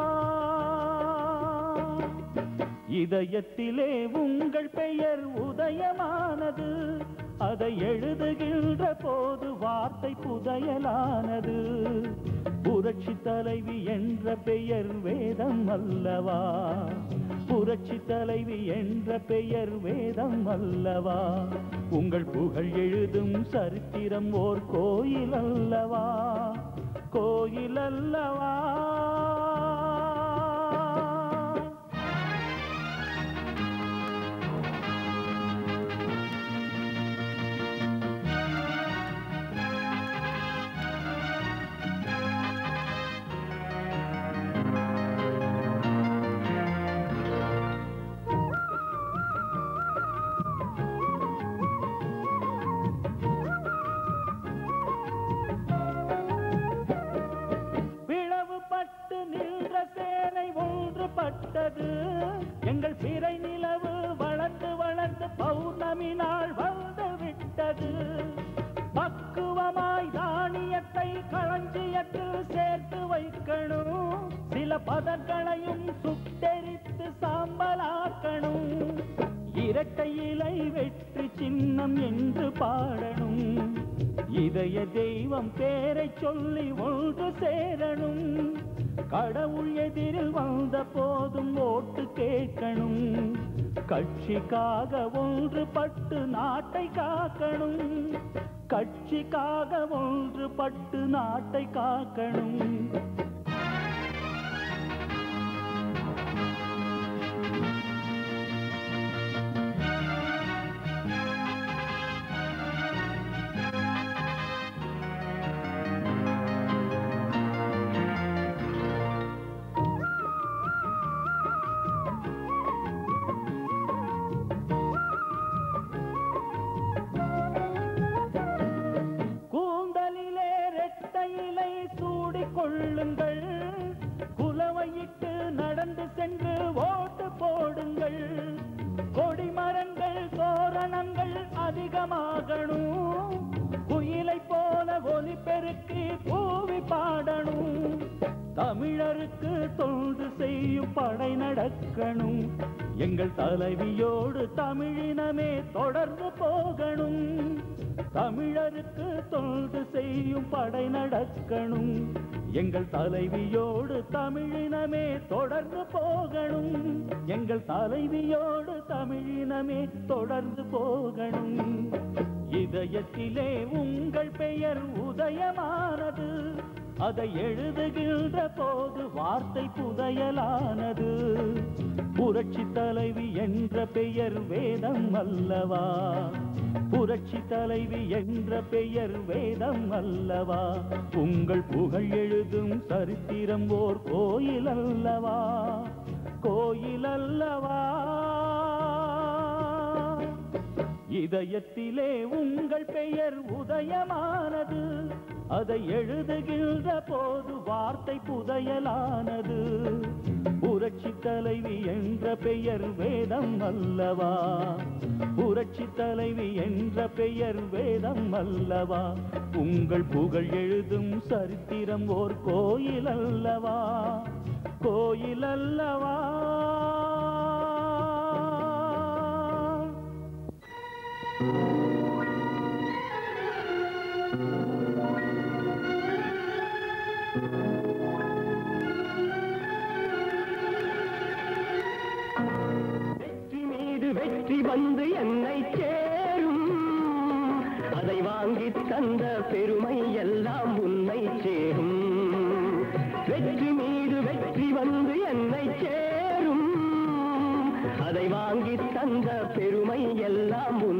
இதயத்திலே உங்கள் பெயர் உதயமானது அதை எழுதுகின்ற போது வார்த்தை புதையலானது புரட்சி தலைவி என்ற பெயர் வேதம் அல்லவா புரட்சி தலைவி என்ற பெயர் வேதம் அல்லவா உங்கள் புகழ் எழுதும் சரித்திரம் ஓர் கோயில் அல்லவா கோயில் அல்லவா பிளவுபட்டு நின்ற சேனை ஒன்றுபட்டது எங்கள் பிறை நிலவு வளர்ந்து வளர்ந்து பௌர்ணமி நாள் வந்து விட்டது பக்குவமாய் தானியத்தை களஞ்சியத்தில் சேர்த்து வைக்கணும் சில பதங்களையும் சுட்டெரித்து சாம்பலாக்கணும் இரட்டை இலை வெற்றி சின்னம் என்று பாடணும் இதய தெய்வம் பேரை சொல்லி ஒன்று சேரணும் கடவுள் எதிரில் வந்த போதும் ஓட்டு கேட்கணும் கட்சிக்காக ஒன்று பட்டு நாட்டை காக்கணும் கட்சிக்காக ஒன்று பட்டு நாட்டை காக்கணும் கூந்தலிலே ரெட்டையிலை சூடிக் கொள்ளுங்கள் குலவையிட்டு நடந்து சென்று ஓட்டு போடுங்கள் கொடிமரங்கள் தோரணங்கள் அதிகமாகணும் குயிலை போல ஒலி பெருக்கி பூவி பாடணும் தமிழருக்கு தொண்டு செய்யும் படை நடக்கணும் எங்கள் தலைவியோடு தமிழினமே தொடர்ந்து போகணும் தமிழருக்கு தொண்டு செய்யும் படை நடக்கணும் எங்கள் தலைவியோடு தமிழினமே தொடர்ந்து போகணும் எங்கள் தலைவியோடு தமிழினமே தொடர்ந்து போகணும் இதயத்திலே உங்கள் பெயர் உதயமானது அதை எழுதுகின்ற போது வார்த்தை புதையலானது புரட்சி தலைவி என்ற பெயர் வேதம் அல்லவா புரட்சி தலைவி என்ற பெயர் வேதம் அல்லவா உங்கள் புகழ் எழுதும் சரித்திரம் ஓர் கோயில் அல்லவா கோயில் அல்லவா இதயத்திலே உங்கள் பெயர் உதயமானது அதை எழுதுகின்ற போது வார்த்தை புதையலானது புரட்சி தலைவி என்ற பெயர் வேதம் அல்லவா புரட்சி தலைவி என்ற பெயர் வேதம் அல்லவா உங்கள் புகழ் எழுதும் சரித்திரம் ஓர் கோயில் அல்லவா கோயில் அல்லவா வெற்றி மீது வெற்றி வந்து என்னை சேரும் அதை வாங்கி தந்த பெருமை எல்லாம் உன்னை சேரும் வெற்றி மீது வெற்றி வந்து என்னை சேரும் அதை வாங்கி தந்த பெருமை எல்லாம் உன்னை